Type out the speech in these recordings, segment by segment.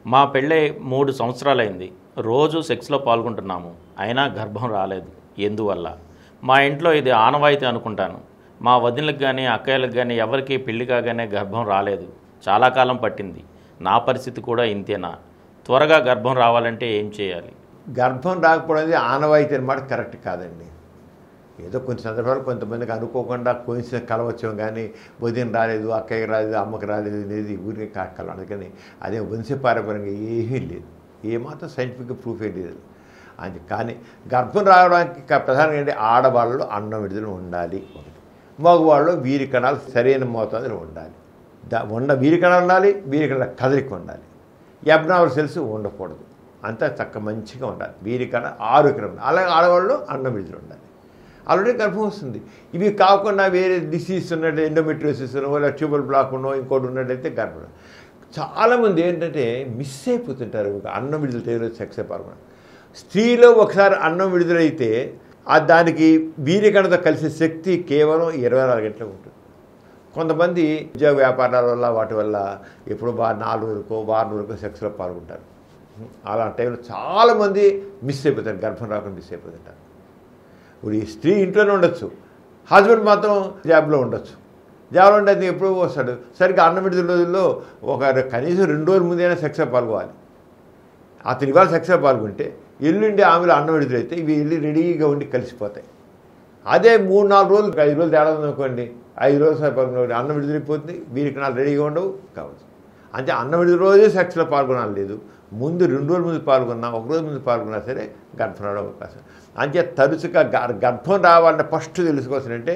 మా పెళ్ళై మూడు సంవత్సరాలైంది రోజు సెక్స్లో పాల్గొంటున్నాము అయినా గర్భం రాలేదు ఎందువల్ల మా ఇంట్లో ఇది ఆనవాయితీ అనుకుంటాను మా వదినలకు కానీ అక్కయ్యలకు కానీ ఎవరికి పెళ్లి కాగానే గర్భం రాలేదు చాలా కాలం పట్టింది నా పరిస్థితి కూడా ఇంతేనా త్వరగా గర్భం రావాలంటే ఏం చేయాలి గర్భం రాకపోవడం అనేది ఆనవాయితీ అనమాట కరెక్ట్ కాదండి ఏదో కొన్ని సందర్భాలు కొంతమందికి అనుకోకుండా కొంచెం కలవచ్చాం కానీ వదిన రాలేదు అక్కయ్యకి రాలేదు అమ్మకి రాలేదు అనేది ఊరికి కాకల అందుకని అదే వంశపారపరంగా ఏమీ లేదు ఏమాత్రం సైంటిఫిక్ ప్రూఫ్ ఏం లేదు అది కానీ గర్భం రావడానికి క- ప్రధానంగా ఏంటి ఆడవాళ్ళలో అన్నం విడుదల ఉండాలి ఒకటి మగవాళ్ళు వీరి కణాలు సరైన మోతాదులో ఉండాలి దా ఉన్న వీరి కణాలు ఉండాలి వీరి కణాల కదలిక ఉండాలి అబ్నావల్ సెల్స్ ఉండకూడదు అంతా చక్క మంచిగా ఉండాలి వీరి కన్నా ఆరోగ్యం ఉండాలి అలాగే ఆడవాళ్ళు అన్నం విడుదల ఉండాలి ఆల్రెడీ గర్భం వస్తుంది ఇవి కాకుండా వేరే డిసీజ్ ఉన్నట్టు ఎండోమెట్రియోసిస్ లేదా ట్యూబల్ బ్లాక్ ఉన్నో ఇంకోటి ఉన్నట్టయితే గర్భం చాలామంది ఏంటంటే మిస్ అయిపోతుంటారు అన్నం విడుదల చేయడం సెక్స్ పాల్గొన స్త్రీలో ఒకసారి అన్నం విడుదలైతే ఆ దానికి వీరికణతో కలిసే శక్తి కేవలం ఇరవై నాలుగు గంటలు ఉంటుంది కొంతమంది ఉద్యోగ వ్యాపారాల వల్ల వాటి వల్ల ఎప్పుడు బా నాలుగు వరకు వారం వరకు సెక్స్లో పాల్గొంటారు అలాంటి టైంలో చాలామంది మిస్ అయిపోతారు గర్భం రాకుండా మిస్ అయిపోతుంటారు ఇప్పుడు ఈ స్త్రీ ఇంట్లోనే ఉండొచ్చు హస్బెండ్ మాత్రం జాబ్లో ఉండొచ్చు జాబ్లో ఉంటే అతను ఎప్పుడో వస్తాడు సరిగ్గా అన్నం విడుదల రోజుల్లో ఒక కనీసం రెండు రోజుల ముందైనా సెక్స్లో పాల్గొవాలి అతను ఇవాళ సెక్స్లో పాల్గొంటే ఎల్లుండి ఆమెలో అన్నం విడుదలైతే ఇవి వెళ్ళి రెడీగా ఉండి కలిసిపోతాయి అదే మూడు నాలుగు రోజులు ఐదు రోజులు తేడా ఉందనుకోండి ఐదు రోజులు పాల్గొన అన్నం విడుదలైపోతుంది వీరికి నాలుగు రెడీగా ఉండవు కావచ్చు అంటే అన్నం విడుదల రోజే సెక్స్లో పాల్గొనాలి లేదు ముందు రెండు రోజుల ముందు పాల్గొన్నా ఒక రోజు ముందు పాల్గొన్నా సరే గర్భం రావడం అవకాశం అంతే తరచుగా గర్- గర్భం రావాలంటే ఫస్ట్ తెలుసుకోవాల్సిందంటే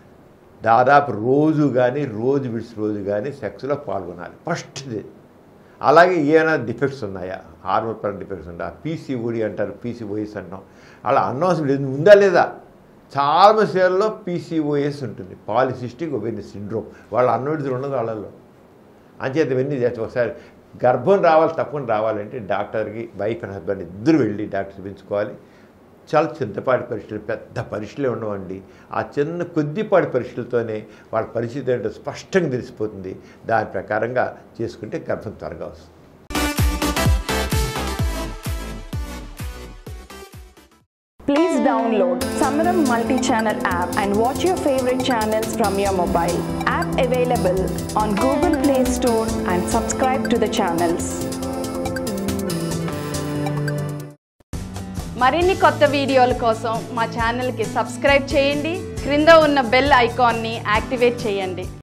దాదాపు రోజు కానీ రోజు విడిచి రోజు కానీ సెక్స్లో పాల్గొనాలి ఫస్ట్ది అలాగే ఏమైనా డిఫెక్ట్స్ ఉన్నాయా హార్మోన్ పరంగా డిఫెక్ట్స్ ఉన్నాయా పీసీఓడి అంటారు పీసీఓఎస్ అంటాం అలా అనవసరం లేదు ఉందా లేదా చాలా మంది సేవల్లో పీసీఓఎస్ ఉంటుంది పాలిసిస్టిక్ ఒబేని సిండ్రోమ్ వాళ్ళ అన్నవిడుదల ఉండదు వాళ్ళల్లో అంచేత ఇవన్నీ చేస్తే ఒకసారి గర్భం రావాలి తప్పకుండా రావాలంటే డాక్టర్కి వైఫ్ అండ్ హస్బెండ్ ఇద్దరు వెళ్ళి డాక్టర్ చూపించుకోవాలి చాలా చిన్నపాటి పరీక్షలు పెద్ద పరీక్షలే ఉండవండి ఆ చిన్న కొద్దిపాటి పరీక్షలతోనే వాళ్ళ పరిస్థితి ఏంటో స్పష్టంగా తెలిసిపోతుంది దాని ప్రకారంగా చేసుకుంటే గర్భం త్వరగా వస్తుంది Please download Samaram multi-channel app and watch your favorite channels from your mobile. App available on Google Play Store and subscribe to the channels. మరిన్ని కొత్త వీడియోల కోసం మా ఛానల్కి సబ్స్క్రైబ్ చేయండి క్రింద ఉన్న బెల్ ఐకాన్ని యాక్టివేట్ చేయండి